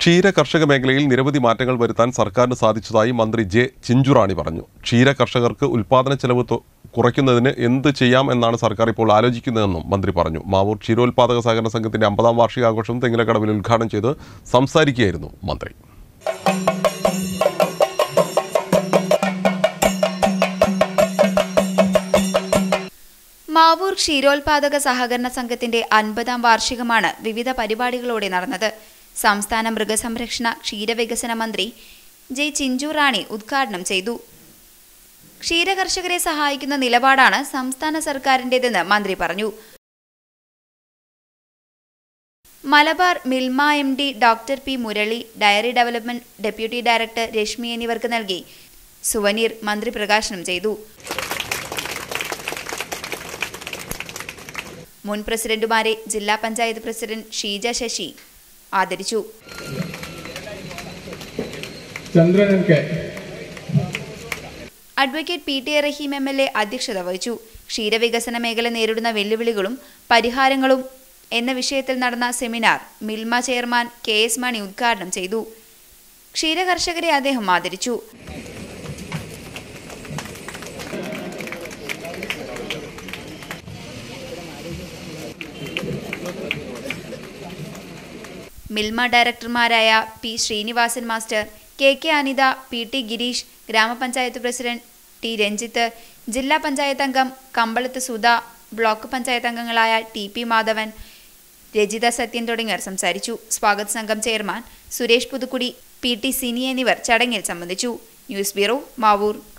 ക്ഷീര കർഷക മേഖലയിൽ നിരവധി മാറ്റങ്ങൾ വരുത്താൻ സർക്കാരിന് സാധിച്ചതായി മന്ത്രി ജെ ചിഞ്ചുറാണി പറഞ്ഞു ക്ഷീര കർഷകർക്ക് ഉൽപാദന ചെലവ് തു- കുറയ്ക്കുന്നതിന് എന്ത് ചെയ്യാം എന്നാണ് സർക്കാർ ഇപ്പോൾ ആലോചിക്കുന്നതെന്നും മന്ത്രി പറഞ്ഞു മാവൂർ ക്ഷീരോത്പാദക സഹകരണ സംഘത്തിന്റെ അമ്പതാം വാർഷികാഘോഷം തെങ്ങിലക്കടവിൽ ഉദ്ഘാടനം ചെയ്ത് സംസാരിക്കുകയായിരുന്നു മന്ത്രി മാവൂർ ക്ഷീരോത്പാദക സഹകരണ സംഘത്തിന്റെ അൻപതാം വാർഷികമാണ് വിവിധ പരിപാടികളോടെ നടന്നത് സംസ്ഥാന മൃഗസംരക്ഷണ ക്ഷീരവികസന മന്ത്രി ജെ ചിഞ്ചു റാണി ഉദ്ഘാടനം ചെയ്തു ക്ഷീരകർഷകരെ സഹായിക്കുന്ന നിലപാടാണ് സംസ്ഥാന സർക്കാരിന്റേതെന്ന് മന്ത്രി പറഞ്ഞു Malabar Milma M D doctor P Murali dairy development deputy director Rashmi എന്നിവർക്ക് നൽകി സുവനീർ മന്ത്രി പ്രകാശനം ചെയ്തു മുൻ പ്രസിഡന്റുമാരെ ജില്ലാ പഞ്ചായത്ത് പ്രസിഡന്റ് ഷീജ ശശി ആദരിച്ചു Chandran M K advocate P T A Rahim M L A അധ്യക്ഷത വഹിച്ചു ക്ഷീരവികസന മേഖല നേരിടുന്ന വെല്ലുവിളികളും പരിഹാരങ്ങളും എന്ന വിഷയത്തിൽ നടന്ന seminar Milma chairman K S Mani ഉദ്ഘാടനം ചെയ്തു ക്ഷീരകർഷകരെ അദ്ദേഹം ആദരിച്ചു മിൽമ ഡയറക്ടർമാരായ P Sreenivasan master K K Anitha P T Girish ഗ്രാമപഞ്ചായത്ത് പ്രസിഡന്റ് ടി രഞ്ജിത്ത് ജില്ലാ പഞ്ചായത്ത് അംഗം കമ്പളത്ത് സുധ ബ്ലോക്ക് പഞ്ചായത്ത് അംഗങ്ങളായ ടി പി മാധവൻ രജിത സത്യൻ തുടങ്ങിയവർ സംസാരിച്ചു സ്വാഗത സംഘം chairman Suresh Puthukkudi P T Sini എന്നിവർ ചടങ്ങിൽ സംബന്ധിച്ചു ന്യൂസ് ബ്യൂറോ മാവൂർ